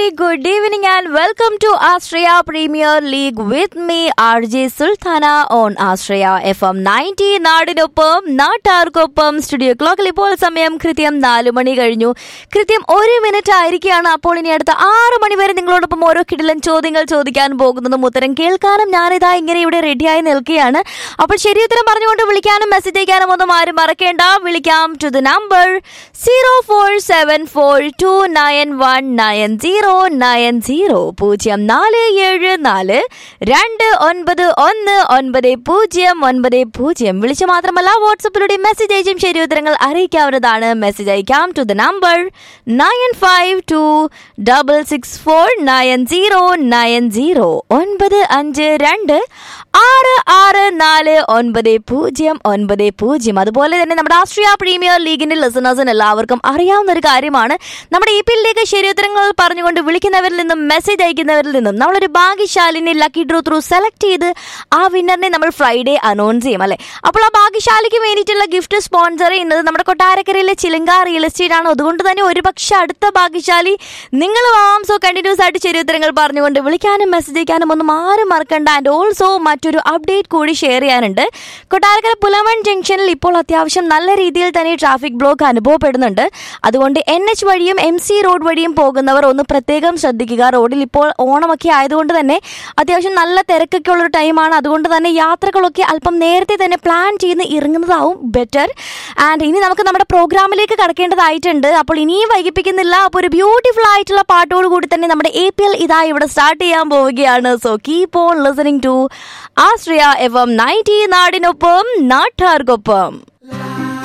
very good evening and welcome to Australia Premier League with me RJ Sultana on Australia FM 90 നാടിനൊപ്പം നാട്ടാർക്കൊപ്പം studio ക്ലോക്കിൽ ഇപ്പോൾ സമയം കൃത്യം നാല് മണി കഴിഞ്ഞു കൃത്യം ഒരു മിനിറ്റ് ആയിരിക്കുകയാണ് അപ്പോൾ ഇനി അടുത്ത ആറ് മണി വരെ നിങ്ങളോടൊപ്പം ഓരോ കിടിലൻ ചോദ്യങ്ങൾ ചോദിക്കാൻ പോകുന്നതും ഉത്തരം കേൾക്കാനും ഞാനിതാ ഇങ്ങനെ ഇവിടെ റെഡിയായി നിൽക്കുകയാണ് അപ്പോൾ ശരി ഉത്തരം പറഞ്ഞുകൊണ്ട് വിളിക്കാനും മെസ്സേജ് അയക്കാനും ഒന്നും ആരും മറക്കേണ്ട വിളിക്കാം to the number zero four seven four two nine one nine zero nine zero പൂജ്യം നാല് ഏഴ് നാല് രണ്ട് ഒൻപത് ഒന്ന് ഒൻപത് പൂജ്യം ഒൻപത് പൂജ്യം വിളിച്ചു മാത്രമല്ല വാട്സപ്പിലൂടെ മെസ്സേജ് അയച്ചും ശരി ഉത്തരങ്ങൾ അറിയിക്കാവുന്നതാണ് മെസ്സേജ് അയക്കാം to the number nine five two double six four nine zero nine zero ഒൻപത് അഞ്ച് രണ്ട് ആറ് ആറ് നാല് ഒൻപത് പൂജ്യം ഒൻപത് പൂജ്യം അതുപോലെ തന്നെ നമ്മുടെ ആസ്ട്രിയ പ്രീമിയർ ലീഗിന്റെ ലിസണേഴ്സിന് എല്ലാവർക്കും അറിയാവുന്ന ഒരു കാര്യമാണ് നമ്മുടെ ഇ പി എല്ലിലേക്ക് ശരിയുത്തരങ്ങൾ പറഞ്ഞുകൊണ്ട് വിളിക്കുന്നവരിൽ നിന്നും മെസ്സേജ് അയക്കുന്നവരിൽ നിന്നും നമ്മളൊരു ഭാഗ്യശാലിനെ ലക്കി ഡ്രോ ത്രൂ സെലക്ട് ചെയ്ത് ആ വിന്നറിനെ നമ്മൾ ഫ്രൈഡേ അനൗൺസ് ചെയ്യും അല്ലേ അപ്പോൾ ആ ഭാഗ്യശാലിക്ക് വേണ്ടിയിട്ടുള്ള ഗിഫ്റ്റ് സ്പോൺസർ ചെയ്യുന്നത് നമ്മുടെ കൊട്ടാരക്കരയിലെ ചിലങ്ക റിയൽ എസ്റ്റേറ്റ് ആണ് അതുകൊണ്ട് തന്നെ ഒരുപക്ഷെ അടുത്ത ഭാഗ്യശാലി നിങ്ങൾ ആവാം സോ കണ്ടിന്യൂസ് ആയിട്ട് ശരിയുത്തരങ്ങൾ പറഞ്ഞുകൊണ്ട് വിളിക്കാനും മെസ്സേജ് അയക്കാനും ഒന്നും ആരും മറക്കണ്ട ആൻഡ് ഓൾസോ മറ്റൊരു അപ്ഡേറ്റ് കൂടി ഷെയർ ചെയ്യാനുണ്ട് കൊട്ടാരക്കര പുലവൻ ജംഗ്ഷനിൽ ഇപ്പോൾ അത്യാവശ്യം നല്ല രീതിയിൽ തന്നെ ട്രാഫിക് ബ്ലോക്ക് അനുഭവപ്പെടുന്നുണ്ട് അതുകൊണ്ട് എൻ എച്ച് വഴിയും എം സി റോഡ് വഴിയും പോകുന്നവർ ഒന്ന് പ്രത്യേകം ശ്രദ്ധിക്കുക റോഡിൽ ഇപ്പോൾ ഓണമൊക്കെ ആയതുകൊണ്ട് തന്നെ അത്യാവശ്യം നല്ല തിരക്കൊക്കെ ഉള്ളൊരു ടൈമാണ് അതുകൊണ്ട് തന്നെ യാത്രകളൊക്കെ അല്പം നേരത്തെ തന്നെ പ്ലാൻ ചെയ്ത് ഇറങ്ങുന്നതാവും ബെറ്റർ ആൻഡ് ഇനി നമുക്ക് നമ്മുടെ പ്രോഗ്രാമിലേക്ക് കടക്കേണ്ടതായിട്ടുണ്ട് അപ്പോൾ ഇനിയും വൈകിപ്പിക്കുന്നില്ല അപ്പോൾ ഒരു ബ്യൂട്ടിഫുൾ ആയിട്ടുള്ള പാട്ടോട് കൂടി തന്നെ നമ്മുടെ എ പി എൽ ഇതാ ഇവിടെ സ്റ്റാർട്ട് ചെയ്യാൻ പോവുകയാണ് so keep on listening to Austria F M ninety നാടിനൊപ്പം നാട്ടാർക്കൊപ്പം